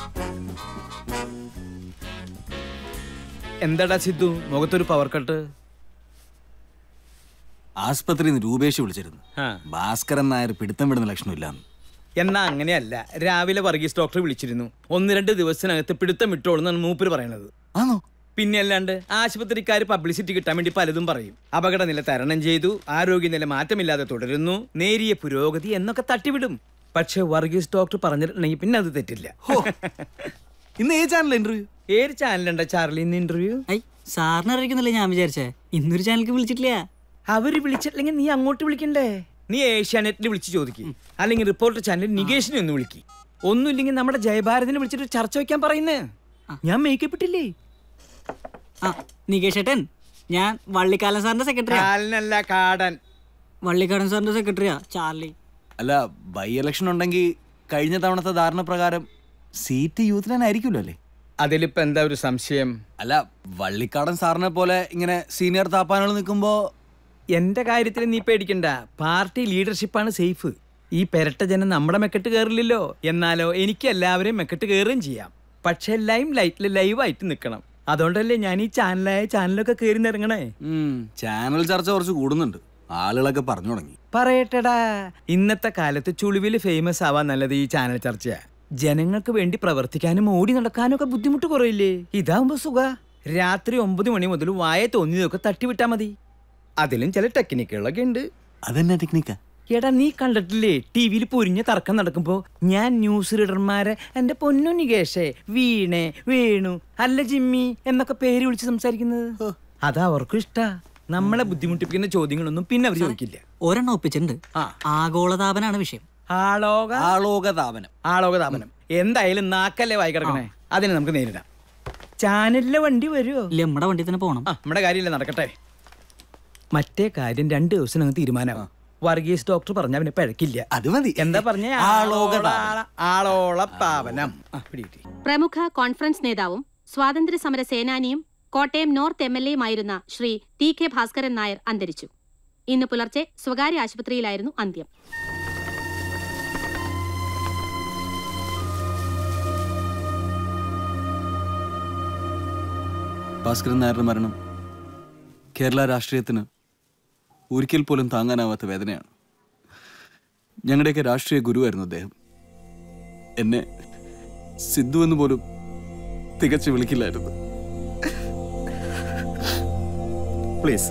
എന്താടാ സിദ്ധു മുഖത്തൊരു power cut ആസ്പത്രിയിൽ നിന്ന് രൂപേഷ് വിളിച്ചിരുന്നു ആ. ഭാസ്കരൻ നായർ പിടുത്തം വിടുന്ന ലക്ഷണമില്ലാന്ന് എന്നാ അങ്ങനെയല്ല രാവിലെ വർഗീസ് ഡോക്ടറെ വിളിച്ചിരുന്നു ഒന്ന് രണ്ട് ദിവസത്തിനകത്ത് പിടുത്തം വിട്ടോളെന്നാണ് മൂപ്പര് പറയണത് ആണോ പിന്നെ അല്ലാണ്ട് ആശുപത്രിക്കാർ പബ്ലിസിറ്റി കിട്ടാൻ വേണ്ടി പലതും പറയും അപകടനില തരണം ചെയ്തു ആരോഗ്യനില മാറ്റമില്ലാതെ തുടരുന്നു നേരിയ പുരോഗതി എന്നൊക്കെ തട്ടിവിടും പക്ഷെ വർഗീസ് ഡോക്ടർ പറഞ്ഞിട്ടുണ്ടെങ്കിൽ പിന്നെ അത് തെറ്റില്ല ഇന്ന് ഏത് ചാനൽ ഇന്റർവ്യൂ ഏത് ചാനലുണ്ട ചാർലി ഇന്ന് ഇന്റർവ്യൂ ഐ സാറിനെ അറിയിക്കുന്നില്ല ഞാൻ വിചാരിച്ചേ ഇന്നൊരു ചാനലിക്ക് വിളിച്ചിട്ടില്ല അവര് വിളിച്ചിട്ടില്ലെങ്കിൽ നീ അങ്ങോട്ട് വിളിക്കണ്ടേ നീ ഏഷ്യാനെറ്റിൽ വിളിച്ച് ചോദിക്കും അല്ലെങ്കിൽ റിപ്പോർട്ടർ ചാനലിൽ നികേഷിനെ ഒന്ന് വിളിക്കും ഒന്നുമില്ലെങ്കിൽ നമ്മുടെ ജയഭാരതിനെ വിളിച്ചിട്ട് ചർച്ച വെക്കാൻ പറയുന്നേ ഞാൻ മേക്കപ്പ് ഇട്ടില്ലേ ആ നികേഷ് ഏട്ടൻ ഞാൻ വള്ളിക്കാലൻ സാറിന്റെ സെക്രട്ടറിയാ കാലനല്ല കാടൻ വള്ളിക്കാടൻ സാറിന്റെ സെക്രട്ടറിയാ ചാർലി അല്ല ബൈ ഇലക്ഷൻ ഉണ്ടെങ്കിൽ കഴിഞ്ഞ തവണത്തെ ധാരണ പ്രകാരം സീറ്റ് യൂത്തിന് തന്നെ ആയിരിക്കുമല്ലോ അല്ലേ അതിലിപ്പോ എന്താ ഒരു സംശയം അല്ല വള്ളിക്കാടൻ സാറിനെ പോലെ ഇങ്ങനെ സീനിയർ താപ്പാനുകൾ നിൽക്കുമ്പോ എന്റെ കാര്യത്തിൽ നീ പേടിക്കണ്ട പാർട്ടി ലീഡർഷിപ്പാണ് സേഫ് ഈ പെരട്ട ജനം നമ്മുടെ മെക്കെട്ട് കയറില്ലല്ലോ എന്നാലോ എനിക്ക് എല്ലാവരെയും മെക്കെട്ട് കയറുകയും ചെയ്യാം പക്ഷെ ലൈം ലൈറ്റിൽ ലൈവായിട്ട് നിൽക്കണം അതുകൊണ്ടല്ലേ ഞാൻ ഈ ചാനലായ ചാനലൊക്കെ കയറി നിറങ്ങണേ ഉം, ചാനൽ ചർച്ച കുറച്ച് കൂടുന്നുണ്ട് ആളുകളൊക്കെ പറഞ്ഞു തുടങ്ങി പറയട്ടെടാ ഇന്നത്തെ കാലത്ത് ചുളിവിൽ ഫേമസ് ആവാൻ നല്ലത് ഈ ചാനൽ ചർച്ചയാ ജനങ്ങൾക്ക് വേണ്ടി പ്രവർത്തിക്കാനും ഓടി നടക്കാനും ഒക്കെ ബുദ്ധിമുട്ട് കുറയില്ലേ ഇതാവുമ്പോ സുഖ രാത്രി ഒമ്പത് മണി മുതൽ വായ തോന്നിയതൊക്കെ തട്ടിവിട്ടാ മതി അതിലും ചില ടെക്നിക്കുകളൊക്കെ ഉണ്ട് അതെന്നാ ടെക്നിക്കാ എടാ നീ കണ്ടിട്ടില്ലേ ടി വിയിൽ പൊരിഞ്ഞ തർക്കം നടക്കുമ്പോ ഞാൻ ന്യൂസ് റീഡർമാരെ എന്റെ പൊന്നു നികേഷേ വീണേ വേണു അല്ല ജിമ്മി എന്നൊക്കെ പേര് വിളിച്ച് സംസാരിക്കുന്നത് അതാ അവർക്കും ഇഷ്ടാ നമ്മളെ ബുദ്ധിമുട്ടിപ്പിക്കുന്ന ചോദ്യങ്ങളൊന്നും പിന്നെ അവർ ചോദിക്കില്ല ഒരെണ്ണം ഒപ്പിച്ചിട്ടുണ്ട് ആ. ആഗോളതാപനാണ് വിഷയം ആളോക ആളോകതാപനം ആളോകതാപനം എന്തായാലും നാക്കല്ലേ വായി കിടക്കണേ അതിനെ നമുക്ക് നേരിടാം ചാനലിലെ വണ്ടി വരുമോ ഇല്ല നമ്മുടെ വണ്ടി തന്നെ പോകണം ആ നമ്മുടെ കാര്യമില്ല നടക്കട്ടെ മറ്റേ കാര്യം രണ്ട് ദിവസത്തിനകം തീരുമാനമാവും വർഗീസ് ഡോക്ടർ പറഞ്ഞ അവനെ പഴക്കില്ല അത് മതി എന്താ പറഞ്ഞ ആളോകതാപനം. ആളോളപ്പാവനം ആ, പിടികിട്ടി. പ്രമുഖ കോൺഫറൻസ് നേതാവും സ്വാതന്ത്ര്യ സമര സേനാനിയും കോട്ടയം നോർത്ത് എം എൽ എയുമായിരുന്ന ശ്രീ ടി കെ ഭാസ്കരൻ നായർ അന്തരിച്ചു ഇന്ന് പുലർച്ചെ സ്വകാര്യ ആശുപത്രിയിലായിരുന്നു അന്ത്യം ഭാസ്കരൻ നായരുടെ മരണം കേരള രാഷ്ട്രീയത്തിന് ഒരിക്കൽ പോലും താങ്ങാനാവാത്ത വേദനയാണ് ഞങ്ങളുടെയൊക്കെ രാഷ്ട്രീയ ഗുരുവായിരുന്നു അദ്ദേഹം എന്നെ സിദ്ധു എന്ന് പോലും തികച്ചു വിളിക്കില്ലായിരുന്നു പ്ലീസ്